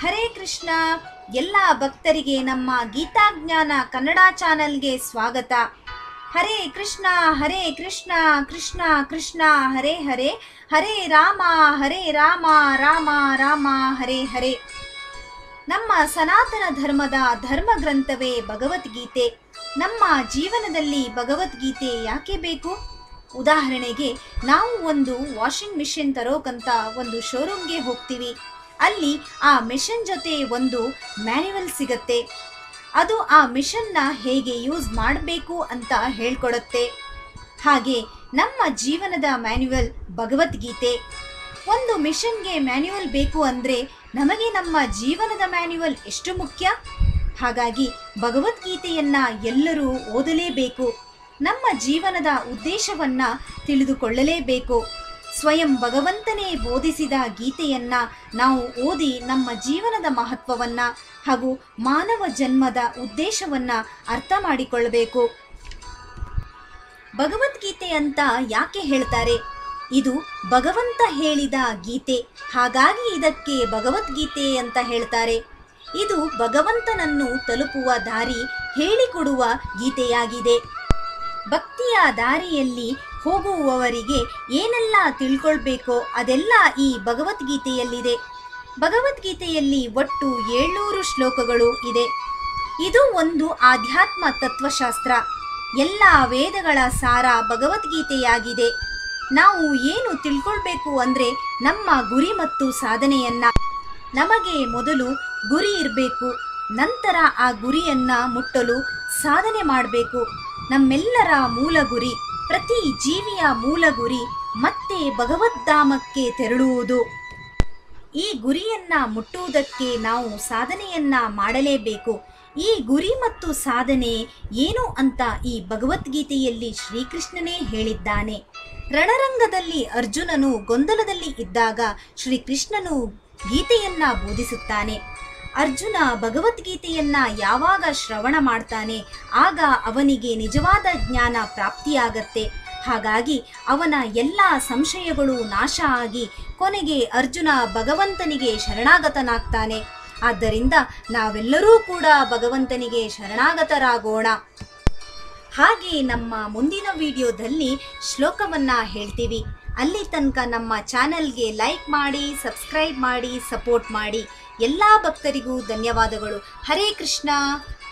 ಹರೇ ಕೃಷ್ಣ ಎಲ್ಲ ಭಕ್ತರಿಗೆ ನಮ್ಮ ಗೀತಾಜ್ಞಾನ ಕನ್ನಡ ಚಾನಲ್ಗೆ ಸ್ವಾಗತ ಹರೇ ಕೃಷ್ಣ ಹರೇ ಕೃಷ್ಣ ಕೃಷ್ಣ ಕೃಷ್ಣ ಹರೇ ಹರೇ ಹರೇ ರಾಮ ಹರೇ ರಾಮ ರಾಮ ರಾಮ ಹರೇ ಹರೇ ನಮ್ಮ ಸನಾತನ ಧರ್ಮದ ಧರ್ಮ ಗ್ರಂಥವೇ ಭಗವದ್ಗೀತೆ ನಮ್ಮ ಜೀವನದಲ್ಲಿ ಭಗವದ್ಗೀತೆ ಯಾಕೆ ಬೇಕು ಉದಾಹರಣೆಗೆ ನಾವು ಒಂದು ವಾಷಿಂಗ್ ಮಿಷಿನ್ ತರೋಕಂತ ಒಂದು ಶೋರೂಮ್ಗೆ ಹೋಗ್ತೀವಿ ಅಲ್ಲಿ ಆ ಮಿಷನ್ ಜೊತೆ ಒಂದು ಮ್ಯಾನ್ಯುವಲ್ ಸಿಗತ್ತೆ ಅದು ಆ ಮಿಷನ್ನ ಹೇಗೆ ಯೂಸ್ ಮಾಡಬೇಕು ಅಂತ ಹೇಳ್ಕೊಡುತ್ತೆ ಹಾಗೆ ನಮ್ಮ ಜೀವನದ ಮ್ಯಾನ್ಯುವಲ್ ಭಗವದ್ಗೀತೆ ಒಂದು ಮಿಷನ್ಗೆ ಮ್ಯಾನ್ಯುವಲ್ ಬೇಕು ಅಂದರೆ ನಮಗೆ ನಮ್ಮ ಜೀವನದ ಮ್ಯಾನ್ಯುವಲ್ ಎಷ್ಟು ಮುಖ್ಯ ಹಾಗಾಗಿ ಭಗವದ್ಗೀತೆಯನ್ನ ಎಲ್ಲರೂ ಓದಲೇಬೇಕು ನಮ್ಮ ಜೀವನದ ಉದ್ದೇಶವನ್ನ ತಿಳಿದುಕೊಳ್ಳಲೇಬೇಕು ಸ್ವಯಂ ಭಗವಂತನೇ ಬೋಧಿಸಿದ ಗೀತೆಯನ್ನ ನಾವು ಓದಿ ನಮ್ಮ ಜೀವನದ ಮಹತ್ವವನ್ನ ಹಾಗೂ ಮಾನವ ಜನ್ಮದ ಉದ್ದೇಶವನ್ನ ಅರ್ಥ ಮಾಡಿಕೊಳ್ಳಬೇಕು ಭಗವದ್ಗೀತೆ ಅಂತ ಯಾಕೆ ಹೇಳ್ತಾರೆ ಇದು ಭಗವಂತ ಹೇಳಿದ ಗೀತೆ ಹಾಗಾಗಿ ಇದಕ್ಕೆ ಭಗವದ್ಗೀತೆ ಅಂತ ಹೇಳ್ತಾರೆ ಇದು ಭಗವಂತನನ್ನು ತಲುಪುವ ದಾರಿ ಹೇಳಿಕೊಡುವ ಗೀತೆಯಾಗಿದೆ ಭಕ್ತಿಯ ದಾರಿಯಲ್ಲಿ ಹೋಗುವವರಿಗೆ ಏನೆಲ್ಲ ತಿಳ್ಕೊಳ್ಬೇಕೋ ಅದೆಲ್ಲ ಈ ಭಗವದ್ಗೀತೆಯಲ್ಲಿದೆ ಭಗವದ್ಗೀತೆಯಲ್ಲಿ ಒಟ್ಟು ಏಳ್ನೂರು ಶ್ಲೋಕಗಳು ಇದೆ ಇದು ಒಂದು ಆಧ್ಯಾತ್ಮ ತತ್ವಶಾಸ್ತ್ರ ಎಲ್ಲ ವೇದಗಳ ಸಾರ ಭಗವದ್ಗೀತೆಯಾಗಿದೆ ನಾವು ಏನು ತಿಳ್ಕೊಳ್ಬೇಕು ಅಂದರೆ ನಮ್ಮ ಗುರಿ ಮತ್ತು ಸಾಧನೆಯನ್ನ ನಮಗೆ ಮೊದಲು ಗುರಿ ಇರಬೇಕು ನಂತರ ಆ ಗುರಿಯನ್ನ ಮುಟ್ಟಲು ಸಾಧನೆ ಮಾಡಬೇಕು ನಮ್ಮೆಲ್ಲರ ಮೂಲ ಗುರಿ ಪ್ರತಿ ಜೀವಿಯ ಮೂಲ ಗುರಿ ಮತ್ತೆ ಭಗವದ್ಧಾಮಕ್ಕೆ ತೆರಳುವುದು ಈ ಗುರಿಯನ್ನ ಮುಟ್ಟುವುದಕ್ಕೆ ನಾವು ಸಾಧನೆಯನ್ನ ಮಾಡಲೇಬೇಕು ಈ ಗುರಿ ಮತ್ತು ಸಾಧನೆ ಏನು ಅಂತ ಈ ಭಗವದ್ಗೀತೆಯಲ್ಲಿ ಶ್ರೀಕೃಷ್ಣನೇ ಹೇಳಿದ್ದಾನೆ ರಣರಂಗದಲ್ಲಿ ಅರ್ಜುನನು ಗೊಂದಲದಲ್ಲಿ ಇದ್ದಾಗ ಶ್ರೀಕೃಷ್ಣನು ಗೀತೆಯನ್ನ ಬೋಧಿಸುತ್ತಾನೆ ಅರ್ಜುನ ಭಗವದ್ಗೀತೆಯನ್ನ ಯಾವಾಗ ಶ್ರವಣ ಮಾಡ್ತಾನೆ ಆಗ ಅವನಿಗೆ ನಿಜವಾದ ಜ್ಞಾನ ಪ್ರಾಪ್ತಿಯಾಗತ್ತೆ ಹಾಗಾಗಿ ಅವನ ಎಲ್ಲ ಸಂಶಯಗಳು ನಾಶ ಆಗಿ ಕೊನೆಗೆ ಅರ್ಜುನ ಭಗವಂತನಿಗೆ ಶರಣಾಗತನಾಗ್ತಾನೆ ಆದ್ದರಿಂದ ನಾವೆಲ್ಲರೂ ಕೂಡ ಭಗವಂತನಿಗೆ ಶರಣಾಗತರಾಗೋಣ ಹಾಗೆ ನಮ್ಮ ಮುಂದಿನ ವಿಡಿಯೋದಲ್ಲಿ ಶ್ಲೋಕವನ್ನ ಹೇಳ್ತೀವಿ ಅಲ್ಲಿ ತನಕ ನಮ್ಮ ಚಾನೆಲ್ಗೆ ಲೈಕ್ ಮಾಡಿ ಸಬ್ಸ್ಕ್ರೈಬ್ ಮಾಡಿ ಸಪೋರ್ಟ್ ಮಾಡಿ ಎಲ್ಲ ಭಕ್ತರಿಗೂ ಧನ್ಯವಾದಗಳು ಹರೇ ಕೃಷ್ಣ